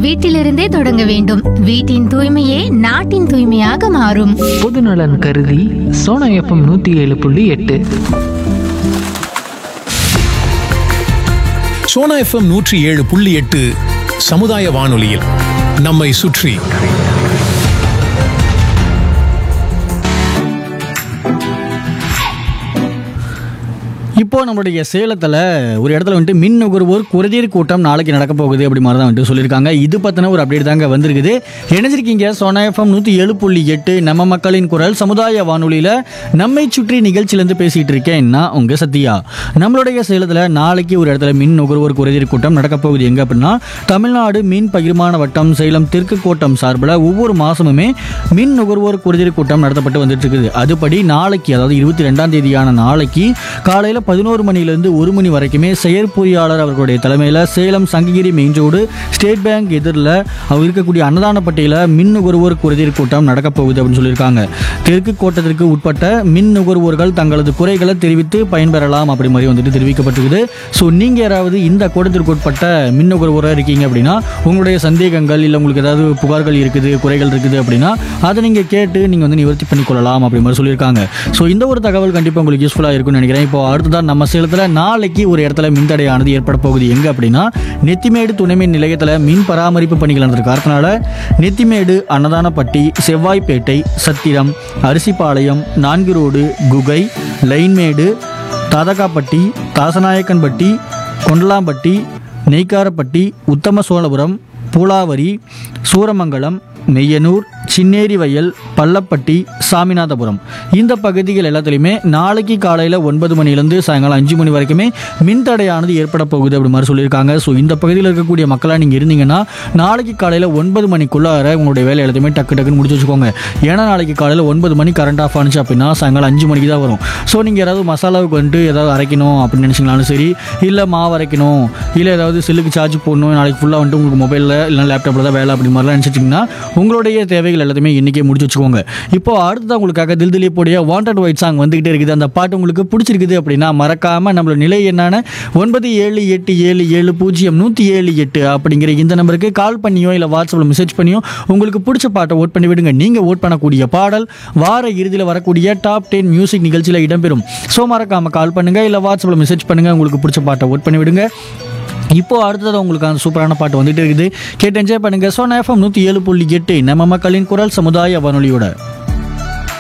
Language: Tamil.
வீட்டிலிருந்தே தொடங்க வேண்டும் வீட்டின் தூய்மையே நாட்டின் தூய்மையாக மாறும் பொதுநலன் கருதி சோனா எஃப்எம் நூற்றி ஏழு புள்ளி எட்டு சோனா எஃப்எம் நூற்றி ஏழு புள்ளி எட்டு சமுதாய வானொலியில் நம்மை சுற்றி இப்போ நம்மளுடைய சேலத்தில் ஒரு இடத்துல வந்துட்டு மின் நுகர்வோர் குறைதீர் கூட்டம் நாளைக்கு நடக்க போகுது அப்படி மாதிரி தான் வந்துட்டு சொல்லியிருக்காங்க இது பற்றின ஒரு அப்டேட் தாங்க வந்திருக்குது இணைஞ்சிருக்கீங்க சோனா எஃப்எம் நூற்றி ஏழு புள்ளி எட்டு நம்ம மக்களின் குரல் சமுதாய வானொலியில் நம்மை சுற்றி நிகழ்ச்சியிலேருந்து பேசிகிட்டு இருக்கேன் நான் உங்கள் சத்யா நம்மளுடைய சேலத்தில் நாளைக்கு ஒரு இடத்துல மின் நுகர்வோர் குறைதீர் கூட்டம் நடக்க போகுது எங்கே அப்படின்னா தமிழ்நாடு மீன் பகிர்மான வட்டம் சேலம் தெற்கு கோட்டம் சார்பில் ஒவ்வொரு மாதமுமே மின் நுகர்வோர் குறைதீர் கூட்டம் நடத்தப்பட்டு வந்துட்டு இருக்குது அதுபடி நாளைக்கு அதாவது இருபத்தி ரெண்டாம் தேதியான நாளைக்கு காலையில் பதினோரு மணிலேருந்து ஒரு மணி வரைக்குமே செயற்பொறியாளர் அவர்களுடைய தலைமையில் Salem Sankagiri main road State Bank எதிரில் அவர் இருக்கக்கூடிய அன்னதானப்பட்டியில் மின் நுகர்வோர் குறைதீர் கூட்டம் நடக்க போகுது அப்படின்னு சொல்லியிருக்காங்க தெற்கு கோட்டத்திற்கு உட்பட்ட மின் நுகர்வோர்கள் தங்களது குறைகளை தெரிவித்து பயன்பெறலாம் அப்படி மாதிரி வந்துட்டு தெரிவிக்கப்பட்டிருக்குது ஸோ நீங்கள் யாராவது இந்த கூட்டத்திற்கு உட்பட்ட மின் நுகர்வோராக இருக்கீங்க அப்படின்னா உங்களுடைய சந்தேகங்கள் இல்லை உங்களுக்கு ஏதாவது புகார்கள் இருக்குது குறைகள் இருக்குது அப்படின்னா அதை நீங்கள் கேட்டு நீங்கள் வந்து நிவர்த்தி பண்ணிக்கொள்ளலாம் அப்படி மாதிரி சொல்லியிருக்காங்க ஸோ இந்த ஒரு தகவல் கண்டிப்பாக உங்களுக்கு யூஸ்ஃபுல்லாக இருக்கும்னு நினைக்கிறேன் இப்போ அடுத்ததான் நம்ம சேலத்தில் நாளைக்கு ஒரு இடத்துல மின்தடையானது ஏற்பட போகுது எங்கே அப்படின்னா நெத்திமேடு துணைமின் நிலையத்தில் மின் பராமரிப்பு பணிகள் நடந்திருக்கு அதனால நெத்திமேடு அன்னதானப்பட்டி செவ்வாய்ப்பேட்டை சத்திரம் அரிசிப்பாளையம் நான்கு ரோடு குகை லைன்மேடு தாதகாப்பட்டி தாசநாயக்கன்பட்டி கொண்டலாம்பட்டி நெய்க்காரப்பட்டி உத்தம சோழபுரம் பூலாவரி சூரமங்கலம் மெய்யனூர் சின்னேரி வயல் பள்ளப்பட்டி சாமிநாதபுரம் இந்த பகுதிகள் எல்லாத்துலேயுமே நாளைக்கு காலையில் ஒன்பது மணிலேருந்து சாயங்காலம் அஞ்சு மணி வரைக்குமே மின்தடையானது ஏற்பட போகுது அப்படி மாதிரி சொல்லியிருக்காங்க ஸோ இந்த பகுதியில் இருக்கக்கூடிய மக்களாக நீங்கள் இருந்தீங்கன்னா நாளைக்கு காலையில் ஒன்பது மணிக்குள்ளார உங்களுடைய வேலை எல்லாத்தையுமே டக்கு டக்குன்னு முடிச்சு வச்சுக்கோங்க ஏன்னா நாளைக்கு காலையில் ஒன்பது மணி கரண்ட் ஆஃப் ஆனிச்சு அப்படின்னா சாயங்காலம் அஞ்சு மணிக்கு தான் வரும் ஸோ நீங்கள் யாராவது மசாலாவுக்கு வந்துட்டு ஏதாவது அரைக்கணும் அப்படின்னு நினச்சிங்கனாலும் சரி இல்லை மாவு அரைக்கணும் இல்லை ஏதாவது செல்லுக்கு சார்ஜ் போடணும் நாளைக்கு ஃபுல்லாக வந்துட்டு உங்களுக்கு மொபைலில் இல்லை லேப்டாப்பில் தான் வேலை அப்படி மாதிரிலாம் நினச்சிட்டிங்கன்னா உங்களுடைய தேவைகள் எல்லாத்தையுமே இன்றைக்கே முடிச்சு வச்சுக்கோங்க இப்போ அடுத்ததான் உங்களுக்காக தில் திலீப்புடைய வாண்டட் ஒயிட் சாங் வந்துகிட்டே இருக்குது அந்த பாட்டு உங்களுக்கு பிடிச்சிருக்குது அப்படின்னா மறக்காமல் நம்மளோட நிலை என்னான ஒன்பது ஏழு எட்டு ஏழு ஏழு பூஜ்ஜியம் நூற்றி ஏழு எட்டு அப்படிங்கிற இந்த நம்பருக்கு கால் பண்ணியோ இல்லை வாட்ஸ்அப்பில் மெசேஜ் பண்ணியோ உங்களுக்கு பிடிச்ச பாட்டை ஓட் பண்ணி விடுங்க நீங்கள் ஓட் பண்ணக்கூடிய பாடல் வார இறுதியில் வரக்கூடிய டாப் டென் மியூசிக் நிகழ்ச்சியில் இடம்பெறும் ஸோ மறக்காமல் கால் பண்ணுங்கள் இல்லை வாட்ஸ்அப்பில் மெசேஜ் பண்ணுங்கள் உங்களுக்கு பிடிச்ச பாட்டை ஓட் பண்ணி விடுங்க இப்போ அடுத்தது உங்களுக்கு அந்த சூப்பரான பாட்டு வந்துட்டு இருக்குது கேட்டு என்ஜாய் பண்ணுங்க சோனா எஃப்எம் நூற்றி ஏழு புள்ளி எட்டு நம்ம மக்களின் குரல் சமுதாய வானொலியோட